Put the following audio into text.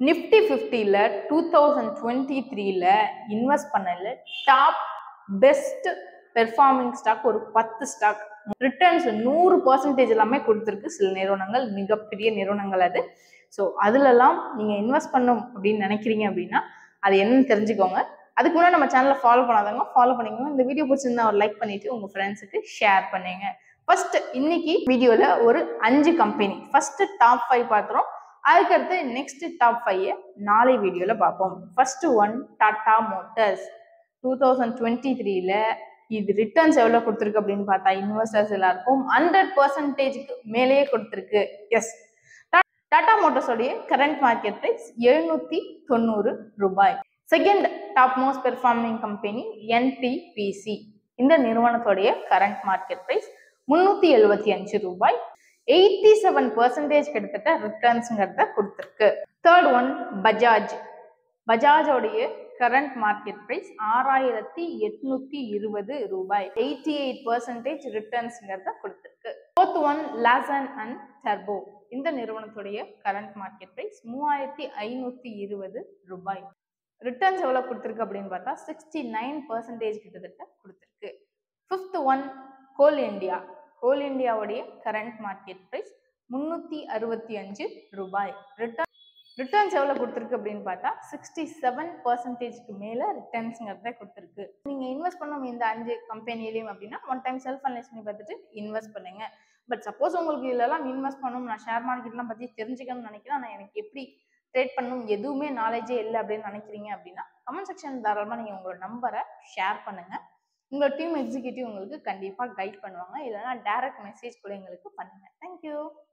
Nifty ஃபிஃப்டியில் two thousand twenty த்ரீல invest பண்ணல டாப் பெஸ்ட் பெர்ஃபார்மிங் ஸ்டாக் ஒரு பத்து ஸ்டாக் ரிட்டர்ன்ஸ் நூறு பர்சன்டேஜ் எல்லாமே கொடுத்துருக்கு சில நிறுவனங்கள் மிகப்பெரிய நிறுவனங்கள் அது ஸோ அதுலலாம் நீங்கள் இன்வெஸ்ட் பண்ணும் அப்படின்னு நினைக்கிறீங்க அப்படின்னா அது என்னன்னு தெரிஞ்சுக்கோங்க அதுக்கு முன்னாடி நம்ம சேனலை ஃபாலோ பண்ணாதவங்க ஃபாலோ பண்ணிக்கோங்க இந்த வீடியோ பிடிச்சிருந்தா ஒரு லைக் பண்ணிட்டு உங்க ஃப்ரெண்ட்ஸுக்கு ஷேர் பண்ணுங்க ஃபர்ஸ்ட் இன்னைக்கு வீடியோல ஒரு அஞ்சு கம்பெனி ஃபர்ஸ்ட் டாப் ஃபைவ் பார்த்துறோம் அதுக்கடுத்து நெக்ஸ்ட் டாப் ஃபைவ் நாளை வீடியோல பார்ப்போம் first one Tata Motors two thousand twenty த்ரீல இது ரிட்டர்ன்ஸ் எவ்வளோ கொடுத்துருக்கு அப்படின்னு பார்த்தா இன்வெஸ்டர்ஸ் எல்லாருக்கும் ஹண்ட்ரட் பர்சன்டேஜ்க்கு மேலேயே கொடுத்துருக்கு எஸ் டாடா மோட்டர்ஸோடைய கரண்ட் மார்க்கெட் ப்ரைஸ் எழுநூத்தி தொண்ணூறு ரூபாய் second top most performing company NBCC இந்த நிறுவனத்தோடைய கரண்ட் மார்க்கெட் ப்ரைஸ் முன்னூத்தி எழுபத்தி அஞ்சு ரூபாய் எயிட்டி செவன் பர்சன்டேஜ் கிட்டத்தட்ட ரிட்டர்ன்ஸுங்கிறத கொடுத்துருக்கு தேர்ட் ஒன் பஜாஜ் பஜாஜோடைய கரண்ட் மார்க்கெட் ப்ரைஸ் ஆறாயிரத்தி எட்நூத்தி இருபது ரூபாய் எயிட்டி எயிட் பர்சன்டேஜ் ரிட்டர்ன்ஸ்ங்கிறத கொடுத்துருக்கு ஃபோர்த் ஒன் லாசன் அண்ட் டர்போ இந்த நிறுவனத்துடைய கரண்ட் மார்க்கெட் ப்ரைஸ் மூவாயிரத்தி ஐநூத்தி இருபது ரூபாய் ரிட்டர்ன்ஸ் எவ்வளோ கொடுத்துருக்கு அப்படின்னு பார்த்தா சிக்ஸ்டி நைன் பர்சன்டேஜ் கிட்டத்தட்ட கொடுத்துருக்கு fifth one Coal India Coal இந்தியாவுடைய கரண்ட் மார்க்கெட் ப்ரைஸ் முந்நூற்றி அறுபத்தி அஞ்சு ரூபாய் ரிட்டர்ன் ரிட்டர்ன்ஸ் எவ்வளோ கொடுத்துருக்கு அப்படின்னு பார்த்தா சிக்ஸ்டி செவன் பர்சன்டேஜ்க்கு மேலே ரிட்டர்ன்ஸுங்கிறத கொடுத்துருக்கு நீங்கள் இன்வெஸ்ட் பண்ணணும் இந்த அஞ்சு கம்பெனிலையும் அப்படின்னா ஒன் டைம் செல்ஃப் அனலைஸ் பண்ணி பார்த்துட்டு இன்வெஸ்ட் பண்ணுங்க பட் சப்போஸ் உங்களுக்கு இதெல்லாம் இன்வெஸ்ட் பண்ணணும் நான் ஷேர் மார்க்கெட்லாம் பற்றி தெரிஞ்சுக்கணும்னு நினைக்கிறேன் ஆனால் எனக்கு எப்படி ட்ரேட் பண்ணணும் எதுவுமே நாலேஜே இல்லை அப்படின்னு நினைக்கிறீங்க அப்படின்னா கமெண்ட் செக்ஷன் தாராளமாக நீங்கள் உங்களோட நம்பரை ஷேர் பண்ணுங்கள் உங்களோட டீம் எக்ஸிக்யூட்டிவ் உங்களுக்கு கண்டிப்பாக கைட் பண்ணுவாங்க இல்லைனா டேரக்ட் மெசேஜ் கூட எங்களுக்கு பண்ணுங்கள் தேங்க்யூ